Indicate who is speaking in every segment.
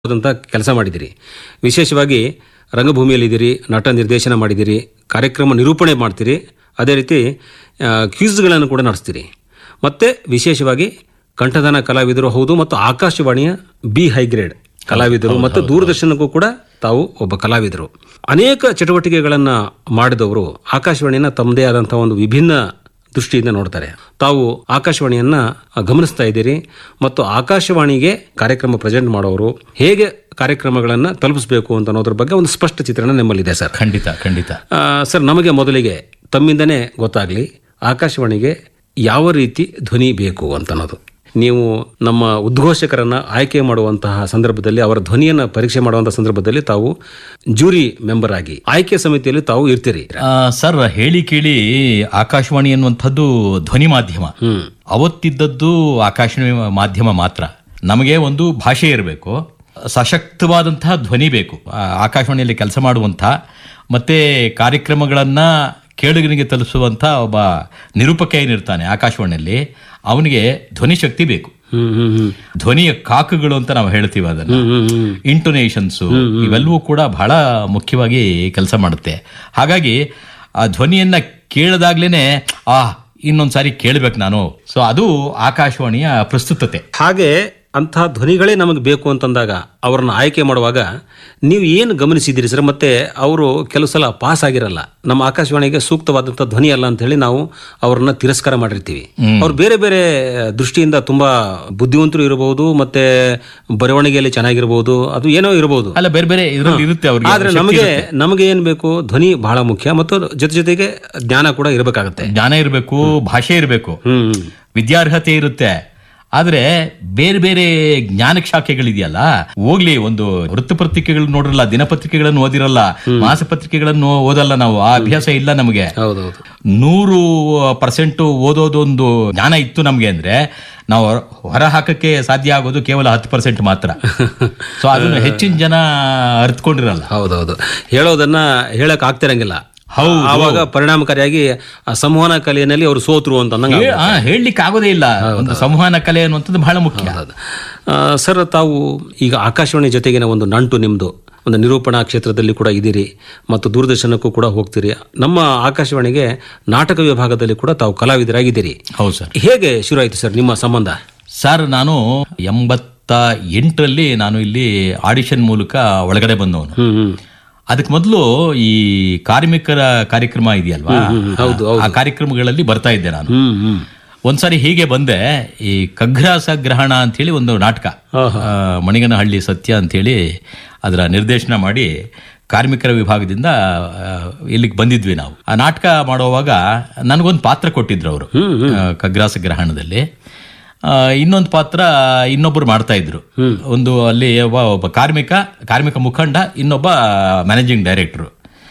Speaker 1: ಆದಂಥ ಕೆಲಸ ಮಾಡಿದ್ದೀರಿ ವಿಶೇಷವಾಗಿ ರಂಗಭೂಮಿಯಲ್ಲಿದ್ದೀರಿ ನಟ ನಿರ್ದೇಶನ ಮಾಡಿದ್ದೀರಿ ಕಾರ್ಯಕ್ರಮ ನಿರೂಪಣೆ ಮಾಡ್ತೀರಿ ಅದೇ ರೀತಿ ಕ್ಯೂಸ್ಗಳನ್ನು ಕೂಡ ನಡೆಸ್ತೀರಿ ಮತ್ತು ವಿಶೇಷವಾಗಿ ಕಂಠದಾನ ಕಲಾವಿದರು ಹೌದು ಮತ್ತು ಆಕಾಶವಾಣಿಯ ಬಿ ಹೈಗ್ರೇಡ್ ಕಲಾವಿದರು ಮತ್ತು ದೂರದರ್ಶನಕ್ಕೂ ಕೂಡ ತಾವು ಒಬ್ಬ ಕಲಾವಿದರು ಅನೇಕ ಚಟುವಟಿಕೆಗಳನ್ನು ಮಾಡಿದವರು ಆಕಾಶವಾಣಿಯನ್ನು ತಮ್ಮದೇ ಆದಂಥ ಒಂದು ವಿಭಿನ್ನ ದೃಷ್ಟಿಯಿಂದ ನೋಡ್ತಾರೆ ತಾವು ಆಕಾಶವಾಣಿಯನ್ನ ಗಮನಿಸ್ತಾ ಇದ್ದೀರಿ ಮತ್ತು ಆಕಾಶವಾಣಿಗೆ ಕಾರ್ಯಕ್ರಮ ಪ್ರೆಸೆಂಟ್ ಮಾಡೋರು ಹೇಗೆ ಕಾರ್ಯಕ್ರಮಗಳನ್ನು ತಲುಪಿಸಬೇಕು ಅಂತ ಅನ್ನೋದ್ರ ಬಗ್ಗೆ ಒಂದು ಸ್ಪಷ್ಟ ಚಿತ್ರಣ ನಿಮ್ಮಲ್ಲಿದೆ ಸರ್
Speaker 2: ಖಂಡಿತ ಖಂಡಿತ
Speaker 1: ಆ, ಸರ್ ನಮಗೆ ಮೊದಲಿಗೆ ತಮ್ಮಿಂದನೇ ಗೊತ್ತಾಗಲಿ ಆಕಾಶವಾಣಿಗೆ ಯಾವ ರೀತಿ ಧ್ವನಿ ಬೇಕು ಅಂತ ಅನ್ನೋದು ನೀವು ನಮ್ಮ ಉದ್ಘೋಷಕರನ್ನ ಆಯ್ಕೆ ಮಾಡುವಂತಹ ಸಂದರ್ಭದಲ್ಲಿ ಅವರ ಧ್ವನಿಯನ್ನು ಪರೀಕ್ಷೆ ಮಾಡುವಂತಹ ಸಂದರ್ಭದಲ್ಲಿ ತಾವು ಜೂರಿ ಮೆಂಬರ್ ಆಗಿ ಆಯ್ಕೆ ಸಮಿತಿಯಲ್ಲಿ ತಾವು ಇರ್ತೀರಿ
Speaker 2: ಆ, ಸರ್ ಹೇಳಿ ಕೇಳಿ ಆಕಾಶವಾಣಿ ಅನ್ನುವಂಥದ್ದು ಧ್ವನಿ ಮಾಧ್ಯಮ ಅವತ್ತಿದ್ದದ್ದು ಆಕಾಶವಾಣಿ ಮಾಧ್ಯಮ ಮಾತ್ರ ನಮಗೆ ಒಂದು ಭಾಷೆ ಇರಬೇಕು ಸಶಕ್ತವಾದಂತಹ ಧ್ವನಿ ಬೇಕು ಆ, ಆಕಾಶವಾಣಿಯಲ್ಲಿ ಕೆಲಸ ಮಾಡುವಂಥ ಮತ್ತೆ ಕಾರ್ಯಕ್ರಮಗಳನ್ನ ಕೇಳುಗನಿಗೆ ತಲುಪಿಸುವಂಥ ಒಬ್ಬ ನಿರೂಪಕ ಏನಿರ್ತಾನೆ ಆಕಾಶವಾಣಿಯಲ್ಲಿ ಅವನಿಗೆ ಧ್ವನಿ ಶಕ್ತಿ ಬೇಕು
Speaker 1: ಹ್ಮ್ ಹ್ಮ್ ಹ್ಮ್
Speaker 2: ಧ್ವನಿಯ ಕಾಕುಗಳು ಅಂತ ನಾವು ಹೇಳ್ತೀವಿ ಅದನ್ನ
Speaker 1: ಹ್ಮ್ ಹ್ಮ್ ಹ್ಮ್
Speaker 2: ಇಂಟೊನೇಷನ್ಸು ಇವೆಲ್ಲವೂ ಕೂಡ ಬಹಳ ಮುಖ್ಯವಾಗಿ ಕೆಲಸ ಮಾಡುತ್ತೆ ಹಾಗಾಗಿ ಆ ಧ್ವನಿಯನ್ನ ಕೇಳಿದಾಗ್ಲೇನೆ ಆ ಇನ್ನೊಂದು ಸಾರಿ ಕೇಳಬೇಕು ನಾನು ಸೊ ಅದು ಆಕಾಶವಾಣಿಯ ಪ್ರಸ್ತುತತೆ
Speaker 1: ಹಾಗೆ ಅಂತಹ ಧ್ವನಿಗಳೇ ನಮಗೆ ಬೇಕು ಅಂತಂದಾಗ ಅವರನ್ನ ಆಯ್ಕೆ ಮಾಡುವಾಗ ನೀವು ಏನು ಗಮನಿಸಿದ್ದೀರಿ ಸರ್ ಮತ್ತೆ ಅವರು ಕೆಲವು ಸಲ ಪಾಸ್ ಆಗಿರಲ್ಲ ನಮ್ಮ ಆಕಾಶವಾಣಿಗೆ ಸೂಕ್ತವಾದಂಥ ಧ್ವನಿ ಅಲ್ಲ ಅಂತ ಹೇಳಿ ನಾವು ಅವ್ರನ್ನ ತಿರಸ್ಕಾರ ಮಾಡಿರ್ತೀವಿ ಅವ್ರು ಬೇರೆ ಬೇರೆ ದೃಷ್ಟಿಯಿಂದ ತುಂಬಾ ಬುದ್ಧಿವಂತರು ಇರಬಹುದು ಮತ್ತೆ ಬರವಣಿಗೆಯಲ್ಲಿ ಚೆನ್ನಾಗಿರ್ಬೋದು ಅದು ಏನೋ ಇರಬಹುದು
Speaker 2: ಅಲ್ಲ ಬೇರೆ ಬೇರೆ ಇದ್ರಲ್ಲಿ ಇರುತ್ತೆ ಅವ್ರಿಗೆ
Speaker 1: ಆದ್ರೆ ನಮಗೆ ನಮಗೆ ಏನ್ ಬೇಕು ಧ್ವನಿ ಬಹಳ ಮುಖ್ಯ ಮತ್ತು ಜೊತೆ ಜೊತೆಗೆ ಜ್ಞಾನ ಕೂಡ ಇರಬೇಕಾಗತ್ತೆ
Speaker 2: ಜ್ಞಾನ ಇರಬೇಕು ಭಾಷೆ ಇರಬೇಕು
Speaker 1: ಹ್ಮ್
Speaker 2: ವಿದ್ಯಾರ್ಹತೆ ಇರುತ್ತೆ ಆದ್ರೆ ಬೇರೆ ಬೇರೆ ಜ್ಞಾನ ಶಾಖೆಗಳಿದೆಯಲ್ಲ ಹೋಗ್ಲಿ ಒಂದು ವೃತ್ತಪತ್ರಿಕೆಗಳು ನೋಡಿರಲ್ಲ ದಿನಪತ್ರಿಕೆಗಳನ್ನು ಓದಿರಲ್ಲ ಮಾಸಪತ್ರಿಕೆಗಳನ್ನು ಓದಲ್ಲ ನಾವು ಆ ಅಭ್ಯಾಸ ಇಲ್ಲ ನಮಗೆ
Speaker 1: ಹೌದೌದು
Speaker 2: ನೂರು ಪರ್ಸೆಂಟ್ ಓದೋದೊಂದು ಜ್ಞಾನ ಇತ್ತು ನಮಗೆ ಅಂದ್ರೆ ನಾವು ಹೊರ ಹಾಕಕ್ಕೆ ಸಾಧ್ಯ ಆಗೋದು ಕೇವಲ ಹತ್ತು ಪರ್ಸೆಂಟ್ ಮಾತ್ರ ಸೊ ಅದನ್ನು ಹೆಚ್ಚಿನ ಜನ ಅರ್ಥಕೊಂಡಿರಲ್ಲ
Speaker 1: ಹೌದೌದು ಹೇಳೋದನ್ನ ಹೇಳಕ್ ಆಗ್ತಿರಂಗಿಲ್ಲ
Speaker 2: ಹೌದು.
Speaker 1: ಆವಾಗ ಪರಿಣಾಮಕಾರಿಯಾಗಿ ಆ ಸಂವಹನ ಕಲೆಯಲ್ಲಿ ಅವರು ಸೋತ್ರು ಅಂತ ಅಂದಂಗೆ
Speaker 2: ಹೇ- ಆ, ಹೇಳಲಿಕ್ಕೆ ಆಗೋದೇ ಇಲ್ಲ ಒಂದು ಸಂವಹನ ಕಲೆ ಅನ್ನುವಂಥದ್ದು ಬಹಳ ಮುಖ್ಯ
Speaker 1: ಆಗುತ್ತೆ. ಆ, ಸರ್ ತಾವು ಈಗ ಆಕಾಶವಾಣಿ ಜೊತೆಗಿನ ಒಂದು ನಂಟು ನಿಮ್ಮದು ಒಂದು ನಿರೂಪಣಾ ಕ್ಷೇತ್ರದಲ್ಲಿ ಕೂಡ ಇದ್ದೀರಿ ಮತ್ತು ದೂರದರ್ಶನಕ್ಕೂ ಕೂಡ ಹೋಗ್ತೀರಿ ನಮ್ಮ ಆಕಾಶವಾಣಿಗೆ ನಾಟಕ ವಿಭಾಗದಲ್ಲಿ ಕೂಡ ತಾವು ಕಲಾವಿದರಾಗಿದ್ದೀರಿ
Speaker 2: ಹೌದು ಸರ್
Speaker 1: ಹೇಗೆ ಶುರು ಆಯಿತು ಸರ್ ನಿಮ್ಮ ಸಂಬಂಧ
Speaker 2: ಸರ್ ನಾನು ಎಂಬತ್ತ ಎಂಟರಲ್ಲಿ ನಾನು ಇಲ್ಲಿ ಆಡಿಷನ್ ಮೂಲಕ ಒಳಗಡೆ ಬಂದವನು
Speaker 1: ಹ್ಮ್ ಹ್ಮ್
Speaker 2: ಅದಕ್ಕೆ ಮೊದಲು ಈ ಕಾರ್ಮಿಕರ ಕಾರ್ಯಕ್ರಮ ಇದೆಯಲ್ವಾ
Speaker 1: ಹೌದು,
Speaker 2: ಆ ಕಾರ್ಯಕ್ರಮಗಳಲ್ಲಿ ಬರ್ತಾ ಇದ್ದೆ ನಾನು
Speaker 1: ಹ್ಮ್ ಹ್ಮ್
Speaker 2: ಒಂದ್ಸಾರಿ ಹೀಗೆ ಬಂದೆ ಈ ಕಗ್ರಾಸ ಗ್ರಹಣ ಅಂತೇಳಿ ಒಂದು ನಾಟಕ ಆ, ಮಣಿಗನಹಳ್ಳಿ ಸತ್ಯ ಅಂತೇಳಿ ಅದರ ನಿರ್ದೇಶನ ಮಾಡಿ ಕಾರ್ಮಿಕರ ವಿಭಾಗದಿಂದ ಆ, ಇಲ್ಲಿಗೆ ಬಂದಿದ್ವಿ ನಾವು ಆ ನಾಟಕ ಮಾಡುವಾಗ ನನಗೊಂದು ಪಾತ್ರ ಕೊಟ್ಟಿದ್ರು ಅವರು ಕಗ್ರಾಸ ಗ್ರಹಣದಲ್ಲಿ ಆ, ಇನ್ನೊಂದು ಪಾತ್ರ ಇನ್ನೊಬ್ಬರು ಮಾಡ್ತಾ ಇದ್ರು ಒಂದು ಅಲ್ಲಿ ಒಬ್ಬ ಒಬ್ಬ ಕಾರ್ಮಿಕ ಕಾರ್ಮಿಕ ಮುಖಂಡ ಇನ್ನೊಬ್ಬ ಮ್ಯಾನೇಜಿಂಗ್ ಡೈರೆಕ್ಟರ್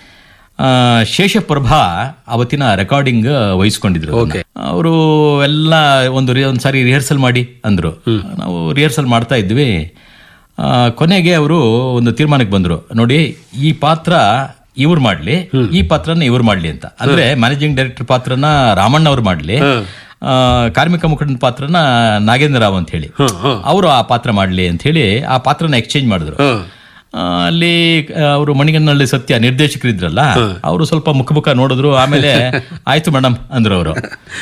Speaker 2: ಶೇಷಪ್ರಭಾ ಅವತ್ತಿನ ರೆಕಾರ್ಡಿಂಗ್ ವಹಿಸ್ಕೊಂಡಿದ್ರು ಅವರು ಎಲ್ಲ ಒಂದು ರಿ- ಒಂದು ಸಾರಿ ರಿಹರ್ಸಲ್ ಮಾಡಿ ಅಂದ್ರು ನಾವು ರಿಹರ್ಸಲ್ ಮಾಡ್ತಾ ಇದ್ವಿ ಆ, ಕೊನೆಗೆ ಅವರು ಒಂದು ತೀರ್ಮಾನಕ್ಕೆ ಬಂದ್ರು ನೋಡಿ ಈ ಪಾತ್ರ ಇವ್ರು ಮಾಡ್ಲಿ ಈ ಪಾತ್ರನ ಇವ್ರು ಮಾಡ್ಲಿ ಅಂತ ಅಂದ್ರೆ ಮ್ಯಾನೇಜಿಂಗ್ ಡೈರೆಕ್ಟರ್ ಪಾತ್ರನ ರಾಮಣ್ಣ ಅವ್ರು ಮಾಡ್ಲಿ ಆ, ಕಾರ್ಮಿಕ ಮುಖಂಡನ ಪಾತ್ರನ ನಾಗೇಂದ್ರ ರಾವ್ ಅಂತ ಹೇಳಿ ಅವರು ಆ ಪಾತ್ರ ಮಾಡ್ಲಿ ಅಂತ ಹೇಳಿ ಆ ಪಾತ್ರನ ಎಕ್ಸ್ಚೇಂಜ್ ಮಾಡಿದ್ರು ಆ, ಅಲ್ಲಿ ಅವರು ಮಣಿಗನ್ನಳ್ಳಿ ಸತ್ಯ ನಿರ್ದೇಶಕರಿದ್ರಲ್ಲ ಅವರು ಸ್ವಲ್ಪ ಮುಖ ಮುಖ ನೋಡಿದ್ರು ಆಮೇಲೆ ಆಯ್ತು ಮೇಡಮ್ ಅಂದ್ರು ಅವರು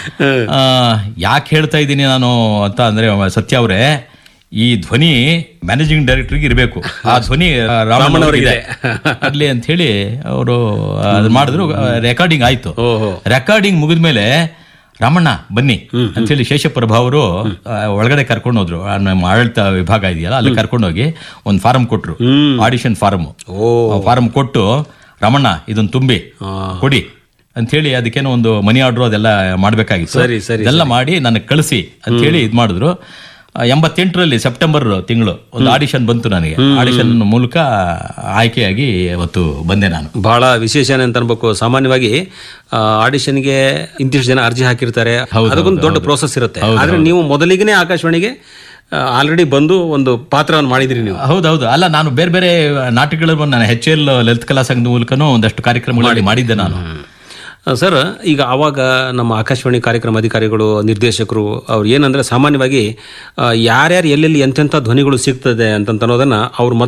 Speaker 2: ಯಾಕೆ ಹೇಳ್ತಾ ಇದ್ದೀನಿ ನಾನು ಅಂತ ಅಂದ್ರೆ ಸತ್ಯ ಅವರೇ ಈ ಧ್ವನಿ ಮ್ಯಾನೇಜಿಂಗ್ ಡೈರೆಕ್ಟರ್ಗೆ ಇರಬೇಕು ಆ ಧ್ವನಿ ರಾಮಣ್ಣ ಅವರಿಗೆ ಆಗ್ಲಿ ಅಂತ ಹೇಳಿ ಅವರು ಅದು ಮಾಡಿದ್ರು ರೆಕಾರ್ಡಿಂಗ್ ಆಯ್ತು
Speaker 1: ಓಹೋ
Speaker 2: ರೆಕಾರ್ಡಿಂಗ್ ಮುಗಿದ್ಮೇಲೆ ರಾಮಣ್ಣ ಬನ್ನಿ ಅಂತೇಳಿ ಶೇಷಪ್ರಭಾ ಅವರು ಆ, ಒಳಗಡೆ ಕರ್ಕೊಂಡು ಹೋದ್ರು ಆ, ನಮ್ಮ ಆಡಳಿತ ವಿಭಾಗ ಇದೆಯಲ್ಲ ಅಲ್ಲಿ ಕರ್ಕೊಂಡು ಹೋಗಿ ಒಂದು ಫಾರಂ ಕೊಟ್ರು ಆಡಿಷನ್ ಫಾರಂ ಫಾರಂ ಕೊಟ್ಟು ರಾಮಣ್ಣ ಇದನ್ನ ತುಂಬಿ ಕೊಡಿ ಅಂತೇಳಿ ಅದಕ್ಕೇನೋ ಒಂದು ಮನಿ ಆರ್ಡರ್ ಅದೆಲ್ಲ ಮಾಡ್ಬೇಕಾಗಿತ್ತು
Speaker 1: ಸರಿ, ಸರಿ,
Speaker 2: ಇದೆಲ್ಲ ಮಾಡಿ ನನಗೆ ಕಳಿಸಿ ಅಂತೇಳಿ ಇದು ಮಾಡಿದ್ರು ಆ, ಎಂಬತ್ತೆಂಟರಲ್ಲಿ ಸೆಪ್ಟೆಂಬರ್ ತಿಂಗಳು ಒಂದು ಆಡಿಷನ್ ಬಂತು ನನಗೆ ಆಡಿಷನ್ ಮೂಲಕ ಆಯ್ಕೆಯಾಗಿ ಅವತ್ತು ಬಂದೆ ನಾನು
Speaker 1: ಬಹಳ ವಿಶೇಷ ಅಂತ ಅನ್ಬೇಕು ಸಾಮಾನ್ಯವಾಗಿ ಆ, ಆಡಿಷನ್ಗೆ ಇಂತಿಷ್ಟು ಜನ ಅರ್ಜಿ ಹಾಕಿರ್ತಾರೆ ಅದಕ್ಕೊಂದು ದೊಡ್ಡ ಪ್ರೋಸೆಸ್ ಇರುತ್ತೆ ಆದ್ರೆ ನೀವು ಮೊದಲಿಗೆ ಆಕಾಶವಾಣಿಗೆ ಆಲ್ರೆಡಿ ಬಂದು ಒಂದು ಪಾತ್ರವನ್ನು ಮಾಡಿದ್ರಿ ನೀವು
Speaker 2: ಹೌದೌದು ಅಲ್ಲ ನಾನು ಬೇರೆ ಬೇರೆ ನಾಟಕಗಳನ್ನು ನಾನು ಎಚ್ ಎಲ್ ಲಲಿತ ಕಲಾ ಸಂಘದ ಮೂಲಕನೂ ಒಂದಷ್ಟು ಕಾರ್ಯಕ್ರಮಗಳಲ್ಲಿ ಮಾಡಿದ್ದೆ ನಾನು
Speaker 1: ಆ, ಸರ್ ಈಗ ಆವಾಗ ನಮ್ಮ ಆಕಾಶವಾಣಿ ಕಾರ್ಯಕ್ರಮ ಅಧಿಕಾರಿಗಳು ನಿರ್ದೇಶಕರು ಅವ್ರು ಏನಂದ್ರೆ ಸಾಮಾನ್ಯವಾಗಿ ಆ, ಯಾರ್ಯಾರು ಎಲ್ಲೆಲ್ಲಿ ಎಂತೆಂಥ ಧ್ವನಿಗಳು ಸಿಗ್ತದೆ ಅಂತಂತ ಅನ್ನೋದನ್ನ ಅವ್ರು